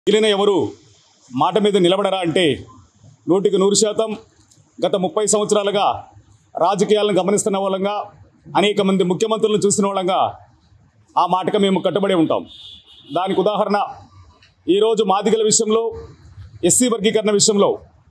మిగిలిన ఎవరు మాట మీద నిలబడరా అంటే నూటికి నూరు శాతం గత ముప్పై సంవత్సరాలుగా రాజకీయాలను గమనిస్తున్న వాళ్ళంగా అనేక మంది ముఖ్యమంత్రులను చూసిన వాళ్ళంగా ఆ మాటకు మేము కట్టుబడి ఉంటాం దానికి ఉదాహరణ ఈరోజు మాదిగల విషయంలో ఎస్సీ వర్గీకరణ విషయంలో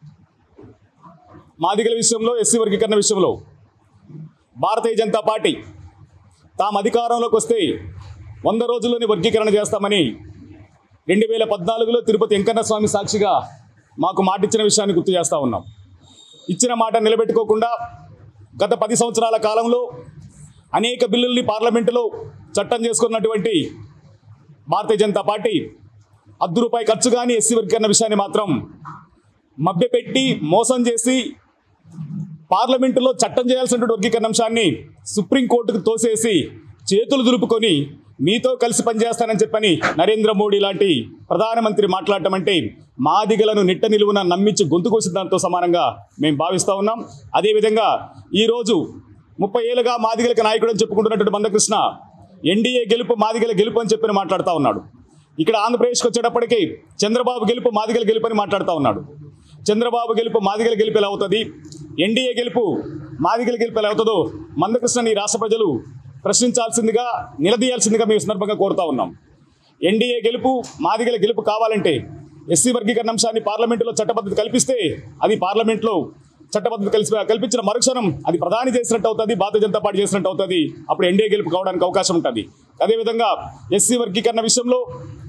మాదిగల విషయంలో ఎస్సీ వర్గీకరణ విషయంలో భారతీయ జనతా పార్టీ తాము అధికారంలోకి వస్తే వంద రోజుల్లోనే వర్గీకరణ చేస్తామని రెండు వేల పద్నాలుగులో తిరుపతి వెంకన్న స్వామి సాక్షిగా మాకు మాట ఇచ్చిన విషయాన్ని గుర్తు చేస్తూ ఉన్నాం ఇచ్చిన మాట నిలబెట్టుకోకుండా గత పది సంవత్సరాల కాలంలో అనేక బిల్లుల్ని పార్లమెంటులో చట్టం చేసుకున్నటువంటి భారతీయ జనతా పార్టీ అర్ధ రూపాయి ఖర్చు కానీ ఎస్సీ వర్గీకరణ విషయాన్ని మాత్రం మభ్యపెట్టి మోసం చేసి పార్లమెంటులో చట్టం చేయాల్సినటువంటి వర్గీకరణ అంశాన్ని సుప్రీంకోర్టుకు తోసేసి చేతులు దులుపుకొని మీతో కలిసి పనిచేస్తానని చెప్పని నరేంద్ర మోడీ లాంటి ప్రధానమంత్రి మాట్లాడటం అంటే మాదిగలను నిట్ట నిలువున నమ్మించి గొంతు కోసిన దాంతో సమానంగా మేము భావిస్తూ ఉన్నాం అదేవిధంగా ఈరోజు ముప్పై ఏళ్ళుగా మాదిగలకు నాయకుడు అని చెప్పుకుంటున్నటువంటి మందకృష్ణ ఎన్డీఏ గెలుపు మాదిగల గెలుపు అని చెప్పని మాట్లాడుతూ ఉన్నాడు ఇక్కడ ఆంధ్రప్రదేశ్కి వచ్చేటప్పటికి చంద్రబాబు గెలుపు మాదిగల గెలుపు అని మాట్లాడుతూ ఉన్నాడు చంద్రబాబు గెలుపు మాదిగల గెలుపు ఎలా అవుతుంది ఎన్డీఏ గెలుపు మాదిగల గెలుపు ఎలా అవుతుందో మందకృష్ణని రాష్ట్ర ప్రజలు ప్రశ్నించాల్సిందిగా నిలదీయాల్సిందిగా మేము ఈ సందర్భంగా కోరుతా ఉన్నాం ఎన్డీఏ గెలుపు మాదిగల గెలుపు కావాలంటే ఎస్సీ వర్గీకరణ అంశాన్ని పార్లమెంటులో చట్టబద్ధత కల్పిస్తే అది పార్లమెంట్లో చట్టబద్ధత కలిసి కల్పించిన మరుక్షణం అది ప్రధాని చేసినట్టు అవుతుంది భారతీయ జనతా పార్టీ చేసినట్టు అవుతుంది అప్పుడు ఎన్డీఏ గెలుపు కావడానికి అవకాశం ఉంటుంది అదేవిధంగా ఎస్సీ వర్గీకరణ విషయంలో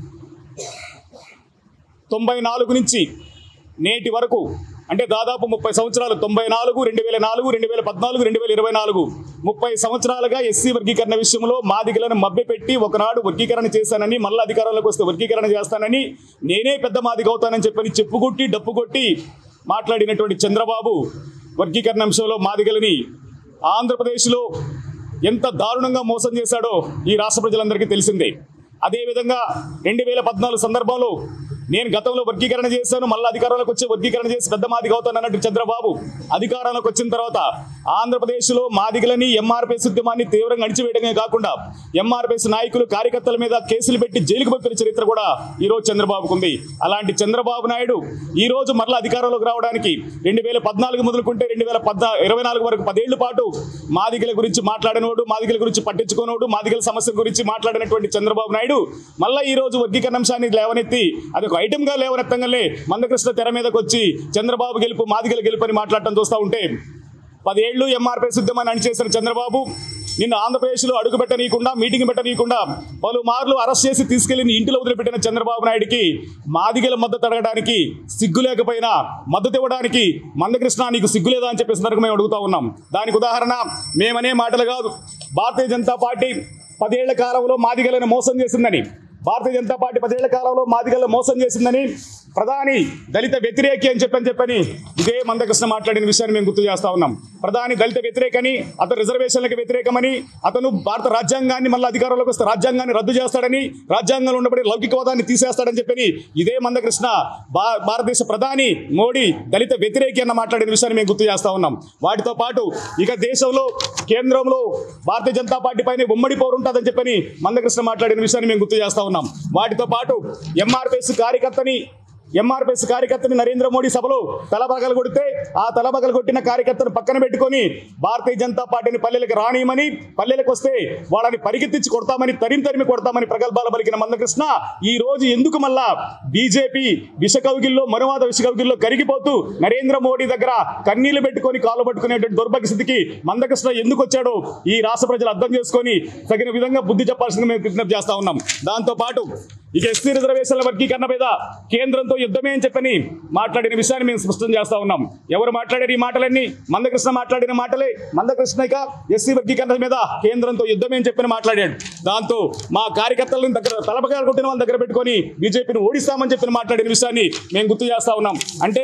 తొంభై నాలుగు నుంచి నేటి వరకు అంటే దాదాపు ముప్పై సంవత్సరాలు తొంభై నాలుగు రెండు వేల నాలుగు రెండు వేల పద్నాలుగు రెండు వేల ఇరవై నాలుగు ముప్పై సంవత్సరాలుగా ఎస్సీ వర్గీకరణ విషయంలో మాదిగలను మభ్యపెట్టి ఒకనాడు వర్గీకరణ చేశానని మళ్ళీ అధికారంలోకి వస్తే వర్గీకరణ చేస్తానని నేనే పెద్ద మాదిగ అవుతానని చెప్పని చెప్పుకొట్టి డప్పు కొట్టి మాట్లాడినటువంటి చంద్రబాబు వర్గీకరణ అంశంలో మాదిగలని ఆంధ్రప్రదేశ్లో ఎంత దారుణంగా మోసం చేశాడో ఈ రాష్ట్ర ప్రజలందరికీ తెలిసిందే అదేవిధంగా రెండు వేల పద్నాలుగు సందర్భంలో నేను గతంలో వర్గీకరణ చేశాను మళ్ళీ అధికారంలోకి వచ్చి వర్గీకరణ చేసి పెద్ద మాదిగ అవుతాను అన్నట్టు చంద్రబాబు అధికారంలోకి వచ్చిన తర్వాత ఆంధ్రప్రదేశ్లో మాదిగలని ఎంఆర్పిఎస్ ఉద్యమాన్ని తీవ్రంగా అణిచివేయడమే కాకుండా ఎంఆర్పిఎస్ నాయకులు కార్యకర్తల మీద కేసులు పెట్టి జైలుకు పంపిన చరిత్ర కూడా ఈ రోజు చంద్రబాబుకు ఉంది అలాంటి చంద్రబాబు నాయుడు ఈ రోజు మరలా అధికారంలోకి రావడానికి రెండు వేల పద్నాలుగు మొదలుకుంటే రెండు వేల పద్నా ఇరవై నాలుగు వరకు పదేళ్ల పాటు మాదిగల గురించి మాట్లాడినోడు మాదిగల గురించి పట్టించుకోనోడు మాదిగల సమస్య గురించి మాట్లాడినటువంటి చంద్రబాబు నాయుడు మళ్ళీ ఈ రోజు వర్గీకరణ అంశాన్ని లేవనెత్తి అది ఒక ఐటమ్ గా లేవనెత్తంగానే మందకృష్ణ తెర మీదకి వచ్చి చంద్రబాబు గెలుపు మాదిగల గెలుపు అని మాట్లాడటం చూస్తూ ఉంటే పదేళ్లు ఎంఆర్పీ సిద్ధమని అణిచేసిన చంద్రబాబు నిన్ను ఆంధ్రప్రదేశ్లో అడుగు పెట్టనీయకుండా మీటింగ్ పెట్టనీయకుండా పలుమార్లు అరెస్ట్ చేసి తీసుకెళ్లి నీ ఇంటిలో వదిలిపెట్టిన చంద్రబాబు నాయుడికి మాదిగల మద్దతు అడగడానికి సిగ్గు లేకపోయినా మద్దతు ఇవ్వడానికి మందకృష్ణ నీకు సిగ్గు లేదా అని చెప్పి సందర్భంగా మేము అడుగుతా ఉన్నాం దానికి ఉదాహరణ మేమనే మాటలు కాదు భారతీయ జనతా పార్టీ పదేళ్ల కాలంలో మాదిగలను మోసం చేసిందని భారతీయ జనతా పార్టీ పదేళ్ల కాలంలో మాదిగలను మోసం చేసిందని ప్రధాని దళిత వ్యతిరేకి అని చెప్పని చెప్పని ఇదే మందకృష్ణ మాట్లాడిన విషయాన్ని మేము గుర్తు చేస్తా ఉన్నాం ప్రధాని దళిత వ్యతిరేకని అతను రిజర్వేషన్లకు వ్యతిరేకమని అతను భారత రాజ్యాంగాన్ని మళ్ళీ అధికారంలోకి వస్తే రాజ్యాంగాన్ని రద్దు చేస్తాడని రాజ్యాంగంలో ఉండబడి లౌకికవాదాన్ని తీసేస్తాడని చెప్పని ఇదే మందకృష్ణ భా భారతదేశ ప్రధాని మోడీ దళిత వ్యతిరేకి అన్న మాట్లాడిన విషయాన్ని మేము గుర్తు చేస్తా ఉన్నాం వాటితో పాటు ఇక దేశంలో కేంద్రంలో భారతీయ జనతా పార్టీ పైన ఉమ్మడి పౌరు ఉంటుందని చెప్పని మందకృష్ణ మాట్లాడిన విషయాన్ని మేము గుర్తు చేస్తా ఉన్నాం వాటితో పాటు ఎంఆర్పిఎస్ కార్యకర్తని ఎంఆర్పిఎస్ కార్యకర్తని నరేంద్ర మోడీ సభలో తలబగలు కొడితే ఆ తలబగలు కొట్టిన కార్యకర్తను పక్కన పెట్టుకొని భారతీయ జనతా పార్టీని పల్లెలకు రానియమని పల్లెలకు వస్తే వాళ్ళని పరిగెత్తించి కొడతామని తరిమి తరిమి కొడతామని ప్రగల్భాలు పలికిన మందకృష్ణ ఈ రోజు ఎందుకు మళ్ళా బీజేపీ విషకౌగిల్లో మనువాద విషకౌగిల్లో కరిగిపోతూ నరేంద్ర మోడీ దగ్గర కన్నీళ్లు పెట్టుకొని కాలు పట్టుకునేటువంటి దౌర్భాగ్య స్థితికి మందకృష్ణ ఎందుకు వచ్చాడో ఈ రాష్ట్ర ప్రజలు అర్థం చేసుకొని తగిన విధంగా బుద్ధి చెప్పాల్సింది మేము విజ్ఞప్తి చేస్తా ఉన్నాం దాంతో పాటు ఇక ఎస్సీ రిజర్వేషన్ల వర్గీకరణ మీద కేంద్రంతో యుద్ధమే అని చెప్పని మాట్లాడిన విషయాన్ని మేము స్పష్టం చేస్తా ఉన్నాం ఎవరు మాట్లాడారు ఈ మాటలన్నీ మందకృష్ణ మాట్లాడిన మాటలే మందకృష్ణ ఇక ఎస్సీ వర్గీకరణ మీద కేంద్రంతో యుద్ధమే అని చెప్పని మాట్లాడాడు దాంతో మా కార్యకర్తలను దగ్గర తలపకాలు కొట్టిన వాళ్ళ దగ్గర పెట్టుకొని బీజేపీని ఓడిస్తామని చెప్పిన మాట్లాడిన విషయాన్ని మేము గుర్తు చేస్తా ఉన్నాం అంటే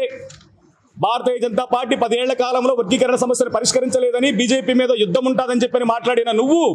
భారతీయ జనతా పార్టీ పదేళ్ల కాలంలో వర్గీకరణ సమస్యను పరిష్కరించలేదని బీజేపీ మీద యుద్ధం ఉంటుందని చెప్పని మాట్లాడిన నువ్వు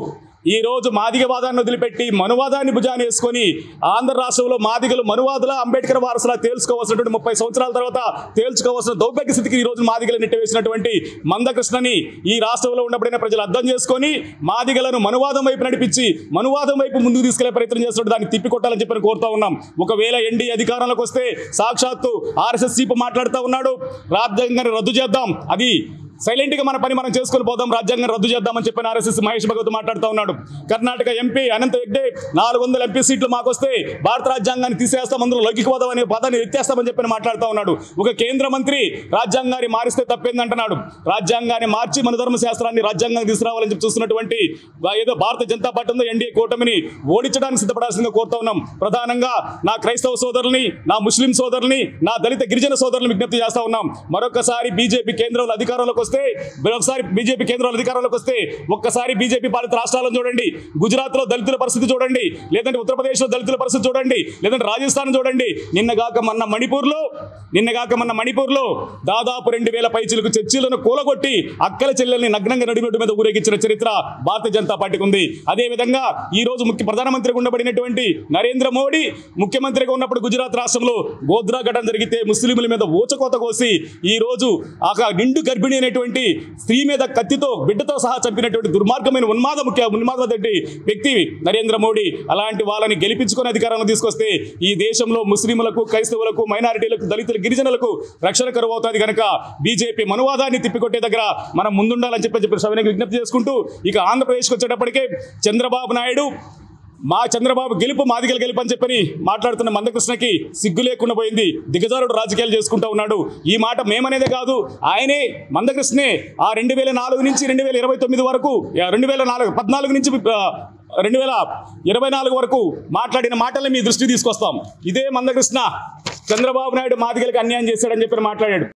ఈ రోజు మాదిగవాదాన్ని వదిలిపెట్టి మనువాదాన్ని భుజాన్ని వేసుకొని ఆంధ్ర రాష్ట్రంలో మాదిగలు మనువాదుల అంబేద్కర్ వారసులా తేల్చుకోవాల్సినటువంటి ముప్పై సంవత్సరాల తర్వాత తేల్చుకోవాల్సిన దౌర్భాగ్య స్థితికి ఈ రోజు మాదిగలు నెట్టివేసినటువంటి మందకృష్ణని ఈ రాష్ట్రంలో ఉన్నప్పుడైనా ప్రజలు అర్థం చేసుకొని మాదిగలను మనువాదం వైపు నడిపించి మనువాదం వైపు ముందుకు తీసుకెళ్లే ప్రయత్నం చేస్తున్నట్టు దాన్ని తిప్పికొట్టాలని చెప్పి కోరుతా ఉన్నాం ఒకవేళ ఎన్డీ అధికారంలోకి వస్తే సాక్షాత్తు ఆర్ఎస్ఎస్ చీఫ్ మాట్లాడుతూ ఉన్నాడు రాజ్యాంగాన్ని రద్దు చేద్దాం అది సైలెంట్ గా మన పని మనం చేసుకొని పోదాం రాజ్యాంగం రద్దు చేద్దామని చెప్పిన ఆర్ఎస్ఎస్ మహేష్ భగవత్ మాట్లాడుతూ ఉన్నాడు కర్ణాటక ఎంపీ అనంత హెగ్డే నాలుగు వందల ఎంపీ సీట్లు మాకు వస్తే భారత రాజ్యాంగాన్ని తీసేస్తాం అందులో లౌకికవాదం అనే పదాన్ని ఎత్తేస్తామని చెప్పి మాట్లాడుతూ ఉన్నాడు ఒక కేంద్ర మంత్రి రాజ్యాంగాన్ని మారిస్తే తప్పేందంటున్నాడు రాజ్యాంగాన్ని మార్చి మన ధర్మ శాస్త్రాన్ని రాజ్యాంగాన్ని తీసుకురావాలని చెప్పి చూస్తున్నటువంటి వా- ఏదో భారత జనతా పార్టీ ఉందో ఎన్డీఏ కూటమిని ఓడించడానికి సిద్ధపడాల్సిందిగా కోరుతా ఉన్నాం ప్రధానంగా నా క్రైస్తవ సోదరుల్ని నా ముస్లిం సోదరుల్ని నా దళిత గిరిజన సోదరులను విజ్ఞప్తి చేస్తా ఉన్నాం మరొకసారి బీజేపీ కేంద్రంలో అధికారంలోకి వస్తే మరొకసారి బీజేపీ కేంద్రంలో అధికారంలోకి వస్తే ఒక్కసారి బీజేపీ పాలిత రాష్ట్రాలను చూడండి గుజరాత్ లో దళితుల పరిస్థితి చూడండి లేదంటే ఉత్తరప్రదేశ్ లో దళితుల పరిస్థితి చూడండి లేదంటే రాజస్థాన్ చూడండి నిన్నగాక మొన్న మణిపూర్ లో నిన్నగాక మొన్న మణిపూర్ లో దాదాపు రెండు వేల పైచులకు చర్చిలను కూలగొట్టి అక్కల చెల్లెల్ని నగ్నంగా నడిమిటి మీద ఊరేగించిన చరిత్ర భారతీయ జనతా పార్టీకి ఉంది అదే విధంగా ఈ రోజు ముఖ్య ప్రధానమంత్రిగా ఉండబడినటువంటి నరేంద్ర మోడీ ముఖ్యమంత్రిగా ఉన్నప్పుడు గుజరాత్ రాష్ట్రంలో గోద్రా ఘటన జరిగితే ముస్లింల మీద ఊచకోత కోసి ఈ రోజు ఆ నిండు గర్భిణి అయినటువంటి స్త్రీ మీద కత్తితో బిడ్డతో సహా చంపినటువంటి దుర్మార్గమైన ఉన్మాద ముఖ్య ఉన్మాదటువంటి వ్యక్తి నరేంద్ర మోడీ అలాంటి వాళ్ళని గెలిపించుకుని అధికారంలో తీసుకొస్తే ఈ దేశంలో ముస్లింలకు క్రైస్తవులకు మైనారిటీలకు దళితుల గిరిజనులకు రక్షణ కరువు అవుతుంది కనుక బీజేపీ మనువాదాన్ని తిప్పికొట్టే దగ్గర మనం ముందుండాలని చెప్పి చెప్పి సవినయంగా విజ్ఞప్తి చేసుకుంటూ ఇక ఆంధ్రప్రదేశ్కి వచ్చేటప్పటికే చంద్రబాబు నాయుడు మా చంద్రబాబు గెలుపు మాదిగల గెలుపు అని చెప్పని మాట్లాడుతున్న మందకృష్ణకి సిగ్గు లేకుండా పోయింది దిగజారుడు రాజకీయాలు చేసుకుంటూ ఉన్నాడు ఈ మాట మేమనేదే కాదు ఆయనే మందకృష్ణే ఆ రెండు వేల నాలుగు నుంచి రెండు వేల ఇరవై తొమ్మిది వరకు రెండు వేల నాలుగు పద్నాలుగు నుంచి ఆ, రెండు వేల ఇరవై నాలుగు వరకు మాట్లాడిన మాటల్ని మీ దృష్టికి తీసుకొస్తాం ఇదే మందకృష్ణ చంద్రబాబు నాయుడు మాదిగలకు అన్యాయం చేశాడని చెప్పి మాట్లాడాడు